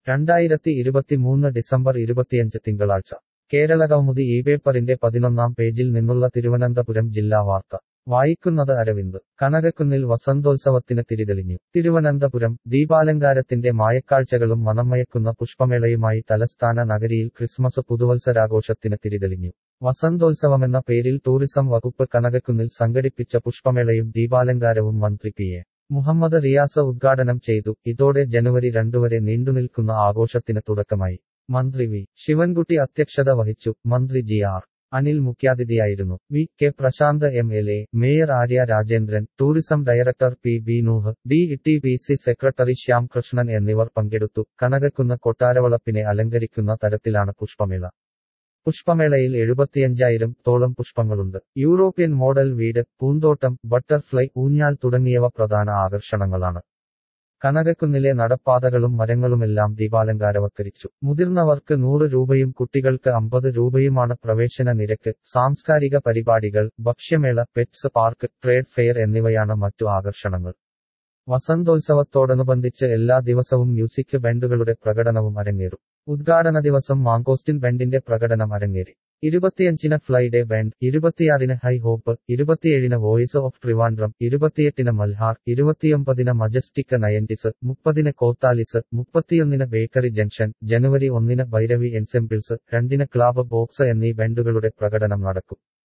രണ്ടായിരത്തി ഇരുപത്തിമൂന്ന് ഡിസംബർ ഇരുപത്തിയഞ്ച് തിങ്കളാഴ്ച കേരള കൗമുദി ഈ പേപ്പറിന്റെ പതിനൊന്നാം പേജിൽ നിന്നുള്ള തിരുവനന്തപുരം ജില്ലാ വാർത്ത വായിക്കുന്നത് അരവിന്ദ് കനകക്കുന്നിൽ വസന്തോത്സവത്തിന് തിരിതെളിഞ്ഞു തിരുവനന്തപുരം ദീപാലങ്കാരത്തിന്റെ മായക്കാഴ്ചകളും മനംമയക്കുന്ന പുഷ്പമേളയുമായി തലസ്ഥാന നഗരിയിൽ ക്രിസ്മസ് പുതുവത്സരാഘോഷത്തിന് തിരിതെളിഞ്ഞു വസന്തോത്സവമെന്ന പേരിൽ ടൂറിസം വകുപ്പ് കനകക്കുന്നിൽ സംഘടിപ്പിച്ച പുഷ്പമേളയും ദീപാലങ്കാരവും മന്ത്രി പി എ മുഹമ്മദ് റിയാസ് ഉദ്ഘാടനം ചെയ്തു ഇതോടെ ജനുവരി രണ്ടുവരെ നീണ്ടുനിൽക്കുന്ന ആഘോഷത്തിന് തുടക്കമായി മന്ത്രി വി ശിവൻകുട്ടി അധ്യക്ഷത വഹിച്ചു മന്ത്രി ജി ആർ അനിൽ മുഖ്യാതിഥിയായിരുന്നു V K Prasanth M L A mayor Arya Rajendran tourism director P B Nooh D T P C secretary Shyam Krishnan എന്നിവർ പങ്കെടുത്തു കനകക്കുന്ന് കൊട്ടാരവളപ്പിനെ അലങ്കരിക്കുന്ന തരത്തിലാണ് പുഷ്പമേള പുഷ്പമേളയിൽ എഴുപത്തിയഞ്ചായിരം തോളം പുഷ്പങ്ങളുണ്ട് യൂറോപ്യൻ മോഡൽ വീട് പൂന്തോട്ടം ബട്ടർഫ്ലൈ ഊഞ്ഞാൽ തുടങ്ങിയവ പ്രധാന ആകർഷണങ്ങളാണ് കനകക്കുന്നിലെ നടപ്പാതകളും മരങ്ങളുമെല്ലാം ദീപാലങ്കാരവത്കരിച്ചു മുതിർന്നവർക്ക് നൂറ് രൂപയും കുട്ടികൾക്ക് അമ്പത് രൂപയുമാണ് പ്രവേശന നിരക്ക് സാംസ്കാരിക പരിപാടികൾ ഭക്ഷ്യമേള പെറ്റ്സ് പാർക്ക് ട്രേഡ് ഫെയർ എന്നിവയാണ് മറ്റു ആകർഷണങ്ങൾ വസന്തോത്സവത്തോടനുബന്ധിച്ച് എല്ലാ ദിവസവും മ്യൂസിക് ബാൻഡുകളുടെ പ്രകടനവും അരങ്ങേറും ഉദ്ഘാടന ദിവസം മാങ്കോസ്റ്റിൻ ബാൻഡിന്റെ പ്രകടനം അരങ്ങേറി ഇരുപത്തിയഞ്ചിന് ഫ്ലൈഡേ ബാൻഡ് ഇരുപത്തിയാറിന് ഹൈ ഹോപ്പ് ഇരുപത്തിയേഴിന് വോയിസ് ഓഫ് ട്രിവാൻഡ്രം ഇരുപത്തിയെട്ടിന് മൽഹാർ ഇരുപത്തിയൊമ്പതിന് മജസ്റ്റിക് നയൻറ്റിസ് മുപ്പതിന് കോത്താലിസ് മുപ്പത്തിയൊന്നിന് ബേക്കറി ജംഗ്ഷൻ ജനുവരി ഒന്നിന് ഭൈരവി എൻസെമ്പിൾസ് രണ്ടിന് ക്ലാബ് ബോക്സ് എന്നീ ബാൻഡുകളുടെ പ്രകടനം നടക്കും